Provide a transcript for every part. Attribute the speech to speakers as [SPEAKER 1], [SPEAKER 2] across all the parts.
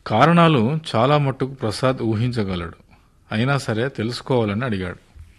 [SPEAKER 1] కారణాలు చాలా మట్టుకు ప్రసాద్ ఊహించగలడు అయినా సరే తెలుసుకోవాలని అడిగాడు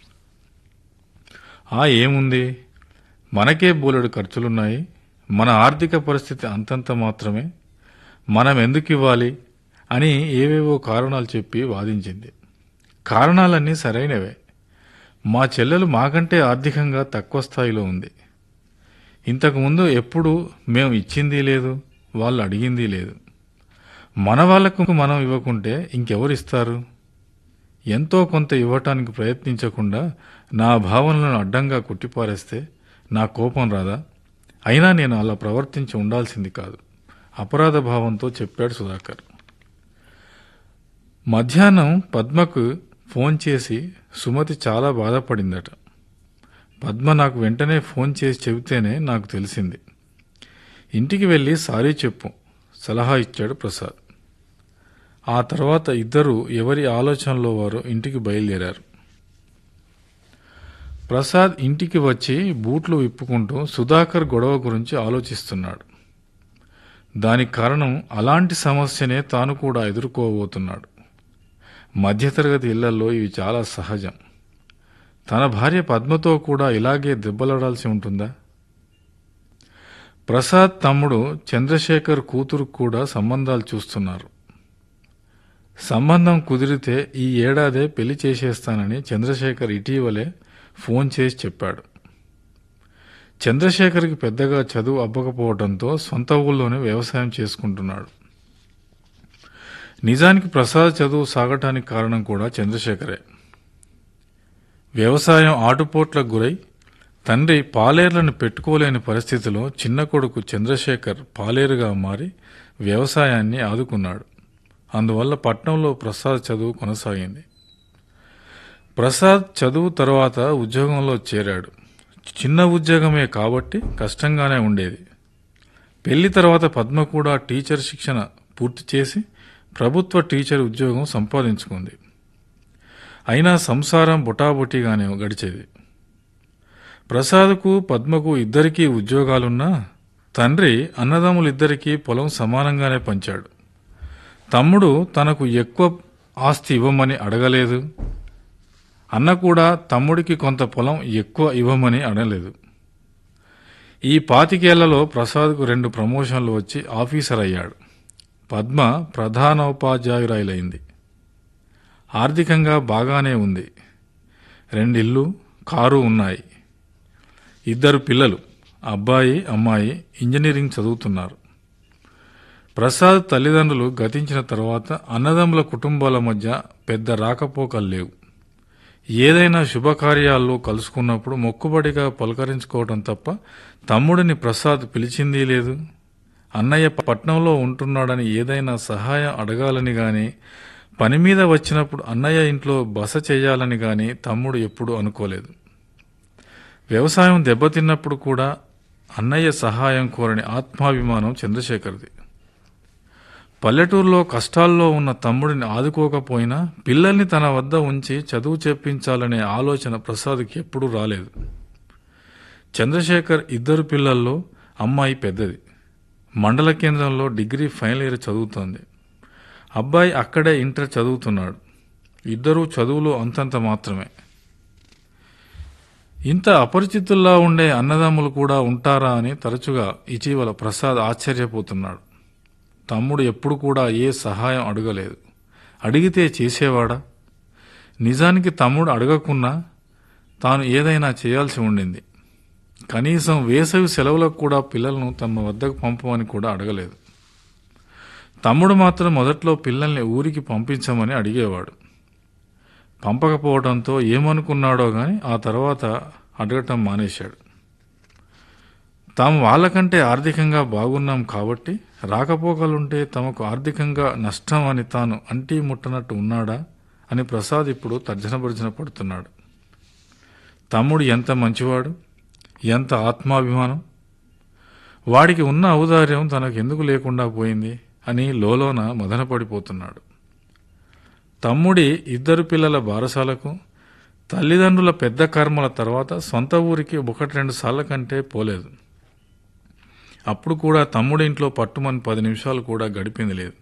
[SPEAKER 1] ఆ ఏముంది మనకే బోలెడు ఖర్చులున్నాయి మన ఆర్థిక పరిస్థితి అంతంత మాత్రమే మనం ఎందుకు ఇవ్వాలి అని ఏవేవో కారణాలు చెప్పి వాదించింది కారణాలన్నీ సరైనవే మా చెల్లెలు మాకంటే ఆర్థికంగా తక్కువ స్థాయిలో ఉంది ఇంతకుముందు ఎప్పుడు మేము ఇచ్చింది లేదు వాళ్ళు అడిగింది లేదు మన వాళ్లకు మనం ఇవ్వకుంటే ఇంకెవరు ఇస్తారు ఎంతో కొంత ఇవ్వటానికి ప్రయత్నించకుండా నా భావనలను అడ్డంగా కొట్టిపారేస్తే నా కోపం రాదా అయినా నేను అలా ప్రవర్తించి ఉండాల్సింది కాదు అపరాధ భావంతో చెప్పాడు సుధాకర్ మధ్యాహ్నం పద్మకు ఫోన్ చేసి సుమతి చాలా బాధపడిందట పద్మ నాకు వెంటనే ఫోన్ చేసి చెబితేనే నాకు తెలిసింది ఇంటికి వెళ్ళి సారీ చెప్పు సలహా ఇచ్చాడు ప్రసాద్ ఆ తర్వాత ఇద్దరు ఎవరి ఆలోచనలో వారు ఇంటికి బయలుదేరారు ప్రసాద్ ఇంటికి వచ్చి బూట్లు విప్పుకుంటూ సుధాకర్ గొడవ గురించి ఆలోచిస్తున్నాడు దానికి కారణం అలాంటి సమస్యనే తాను కూడా ఎదుర్కోబోతున్నాడు మధ్యతరగతి ఇళ్లలో ఇవి చాలా సహజం తన భార్య పద్మతో కూడా ఇలాగే దెబ్బలాడాల్సి ఉంటుందా ప్రసాద్ తమ్ముడు చంద్రశేఖర్ కూతురు కూడా సంబంధాలు చూస్తున్నారు సంబంధం కుదిరితే ఈ ఏడాదే పెళ్లి చేసేస్తానని చంద్రశేఖర్ ఇటీవలే ఫోన్ చేసి చెప్పాడు చంద్రశేఖర్కి పెద్దగా చదువు అబ్బకపోవడంతో సొంత ఊళ్ళోనే వ్యవసాయం చేసుకుంటున్నాడు నిజానికి ప్రసాద్ చదువు సాగటానికి కారణం కూడా చంద్రశేఖరే వ్యవసాయం ఆటుపోట్లకు గురై తండ్రి పాలేర్లను పెట్టుకోలేని పరిస్థితిలో చిన్న కొడుకు చంద్రశేఖర్ పాలేరుగా మారి వ్యవసాయాన్ని ఆదుకున్నాడు అందువల్ల పట్నంలో ప్రసాద్ చదువు కొనసాగింది ప్రసాద్ చదువు తర్వాత ఉద్యోగంలో చేరాడు చిన్న ఉద్యోగమే కాబట్టి కష్టంగానే ఉండేది పెళ్లి తర్వాత పద్మ కూడా టీచర్ శిక్షణ పూర్తి చేసి ప్రభుత్వ టీచర్ ఉద్యోగం సంపాదించుకుంది అయినా సంసారం బుటాబుటీగానే గడిచేది ప్రసాద్కు పద్మకు ఇద్దరికీ ఉద్యోగాలున్నా తండ్రి అన్నదమ్ములిద్దరికీ పొలం సమానంగానే పంచాడు తమ్ముడు తనకు ఎక్కువ ఆస్తి ఇవ్వమని అడగలేదు అన్న కూడా తమ్ముడికి కొంత పొలం ఎక్కువ ఇవ్వమని అడగలేదు ఈ పాతికేళ్లలో ప్రసాద్కు రెండు ప్రమోషన్లు వచ్చి ఆఫీసర్ అయ్యాడు పద్మ ప్రధానోపాధ్యాయురాలైంది ఆర్థికంగా బాగానే ఉంది రెండిల్లు కారు ఉన్నాయి ఇద్దరు పిల్లలు అబ్బాయి అమ్మాయి ఇంజనీరింగ్ చదువుతున్నారు ప్రసాద్ తల్లిదండ్రులు గతించిన తర్వాత అన్నదమ్ముల కుటుంబాల మధ్య పెద్ద రాకపోకలు లేవు ఏదైనా శుభకార్యాల్లో కలుసుకున్నప్పుడు మొక్కుబడిగా పలకరించుకోవడం తప్ప తమ్ముడిని ప్రసాద్ పిలిచిందీ లేదు అన్నయ్య పట్నంలో ఉంటున్నాడని ఏదైనా సహాయం అడగాలని గాని పని మీద వచ్చినప్పుడు అన్నయ్య ఇంట్లో బస చేయాలని గాని తమ్ముడు ఎప్పుడూ అనుకోలేదు వ్యవసాయం దెబ్బతిన్నప్పుడు కూడా అన్నయ్య సహాయం కోరని ఆత్మాభిమానం చంద్రశేఖర్ది పల్లెటూరులో కష్టాల్లో ఉన్న తమ్ముడిని ఆదుకోకపోయినా పిల్లల్ని తన వద్ద ఉంచి చదువు చెప్పించాలనే ఆలోచన ప్రసాద్కి ఎప్పుడూ రాలేదు చంద్రశేఖర్ ఇద్దరు పిల్లల్లో అమ్మాయి పెద్దది మండల కేంద్రంలో డిగ్రీ ఫైనల్ ఇయర్ చదువుతోంది అబ్బాయి అక్కడే ఇంటర్ చదువుతున్నాడు ఇద్దరూ చదువులో అంతంత మాత్రమే ఇంత అపరిచితుల్లా ఉండే అన్నదమ్ములు కూడా ఉంటారా అని తరచుగా ఇటీవల ప్రసాద్ ఆశ్చర్యపోతున్నాడు తమ్ముడు ఎప్పుడు కూడా ఏ సహాయం అడగలేదు అడిగితే చేసేవాడా నిజానికి తమ్ముడు అడగకున్నా తాను ఏదైనా చేయాల్సి ఉండింది కనీసం వేసవి సెలవులకు కూడా పిల్లలను తమ వద్దకు పంపమని కూడా అడగలేదు తమ్ముడు మాత్రం మొదట్లో పిల్లల్ని ఊరికి పంపించమని అడిగేవాడు పంపకపోవడంతో ఏమనుకున్నాడో గాని ఆ తర్వాత అడగటం మానేశాడు తాము వాళ్ళకంటే ఆర్థికంగా బాగున్నాం కాబట్టి రాకపోకలుంటే తమకు ఆర్థికంగా నష్టం అని తాను అంటీ ముట్టనట్టు ఉన్నాడా అని ప్రసాద్ ఇప్పుడు తర్జనభర్జన పడుతున్నాడు తమ్ముడు ఎంత మంచివాడు ఎంత ఆత్మాభిమానం వాడికి ఉన్న ఔదార్యం తనకు ఎందుకు లేకుండా పోయింది అని లోలోన మదనపడిపోతున్నాడు తమ్ముడి ఇద్దరు పిల్లల బారసాలకు తల్లిదండ్రుల పెద్ద కర్మల తర్వాత సొంత ఊరికి ఒకటి రెండు సార్ల కంటే పోలేదు అప్పుడు కూడా తమ్ముడి ఇంట్లో పట్టుమని పది నిమిషాలు కూడా గడిపింది లేదు